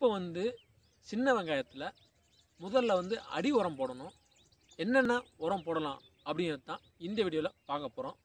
இப்போ வந்து சின்ன வெங்காயத்தில் முதல்ல வந்து அடி உரம் போடணும் என்னென்ன உரம் போடலாம் அப்படிங்கிறது தான் இந்த வீடியோவில் பார்க்க போகிறோம்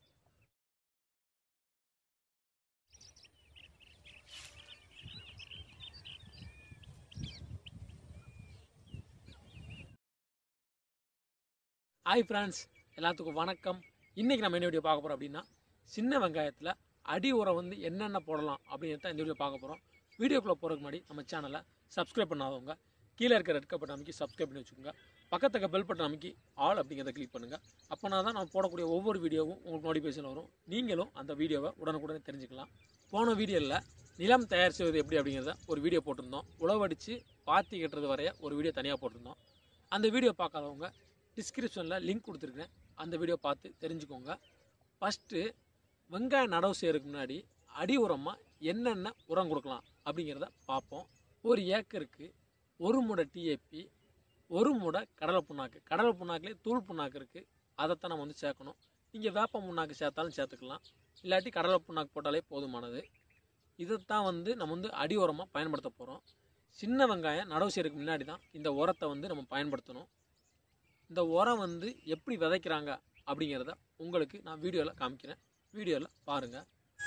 ஹாய் ஃப்ரெண்ட்ஸ் எல்லாத்துக்கும் வணக்கம் இன்றைக்கி நம்ம என்ன வீடியோ பார்க்க போகிறோம் அப்படின்னா சின்ன வெங்காயத்தில் அடி உரம் வந்து என்னென்ன போடலாம் அப்படிங்கிறத தான் இந்த வீடியோ பார்க்க போகிறோம் வீடியோக்குள்ளே போகிறதுக்கு முன்னாடி நம்ம சேனலை சப்ஸ்கிரைப் பண்ணாதவங்க கீழே இருக்கிற ரெட் பட்டன் அமைக்கி சப்ஸ்கிரைப் பண்ணி வச்சுக்கோங்க பக்கத்துக்கு பெல் பட்டன் அமைக்கி ஆல் அப்படிங்கிறத கிளிக் பண்ணுங்கள் அப்போனா தான் நம்ம போடக்கூடிய ஒவ்வொரு வீடியோவும் உங்களுக்கு நோட்டிஃபிகேஷன் வரும் நீங்களும் அந்த வீடியோவை உடனுக்குடனே தெரிஞ்சுக்கலாம் போன வீடியோவில் நிலம் தயார் செய்வது எப்படி அப்படிங்கிறத ஒரு வீடியோ போட்டிருந்தோம் உழவடித்து பாத்தி கட்டுறது வரைய ஒரு வீடியோ தனியாக போட்டிருந்தோம் அந்த வீடியோ பார்க்காதவங்க டிஸ்கிரிப்ஷனில் லிங்க் கொடுத்துருக்கேன் அந்த வீடியோ பார்த்து தெரிஞ்சுக்கோங்க ஃபஸ்ட்டு வெங்காயம் நடவு செய்யறதுக்கு முன்னாடி அடி உரமாக என்னென்ன உரம் கொடுக்கலாம் அப்படிங்கிறத பார்ப்போம் ஒரு ஏக்கருக்கு ஒரு முடை டிஏபி ஒரு முடை கடலை புண்ணாக்கு கடலை புண்ணாக்குலேயே தூள் புண்ணாக்கு இருக்குது அதைத்தான் நம்ம வந்து சேர்க்கணும் நீங்கள் வேப்ப புண்ணாக்கு சேர்த்தாலும் சேர்த்துக்கலாம் இல்லாட்டி கடலை புண்ணாக்கு போட்டாலே போதுமானது இதைத்தான் வந்து நம்ம வந்து அடி உரமாக பயன்படுத்த போகிறோம் சின்ன வெங்காயம் நடவு செய்யறதுக்கு முன்னாடி தான் இந்த உரத்தை வந்து நம்ம பயன்படுத்தணும் இந்த உரம் வந்து எப்படி விதைக்கிறாங்க அப்படிங்கிறத உங்களுக்கு நான் வீடியோவில் காமிக்கிறேன் வீடியோவில் பாருங்கள்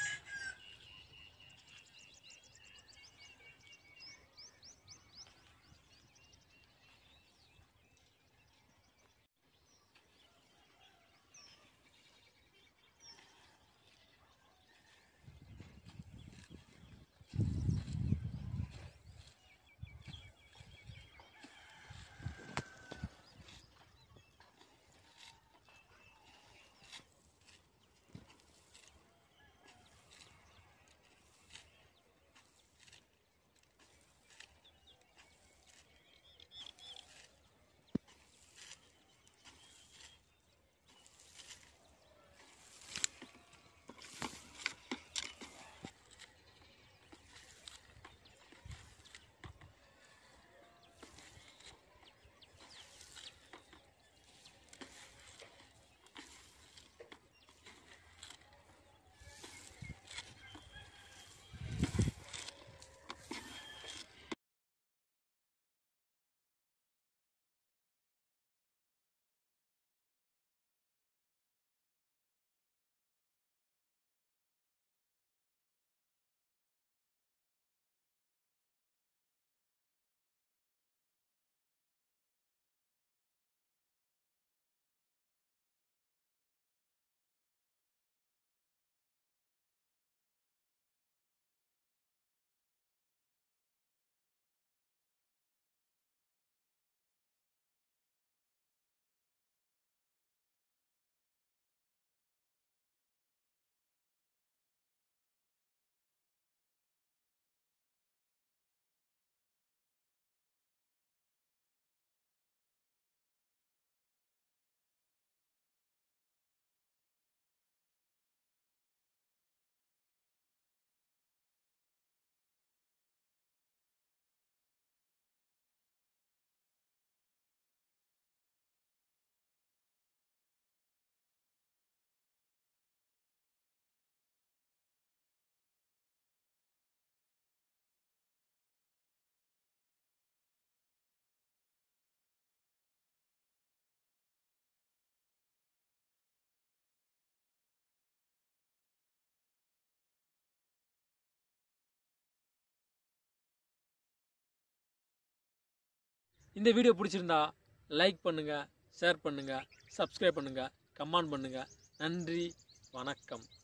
இந்த வீடியோ பிடிச்சிருந்தா லைக் பண்ணுங்கள் ஷேர் பண்ணுங்கள் சப்ஸ்கிரைப் பண்ணுங்கள் கமெண்ட் பண்ணுங்கள் நன்றி வணக்கம்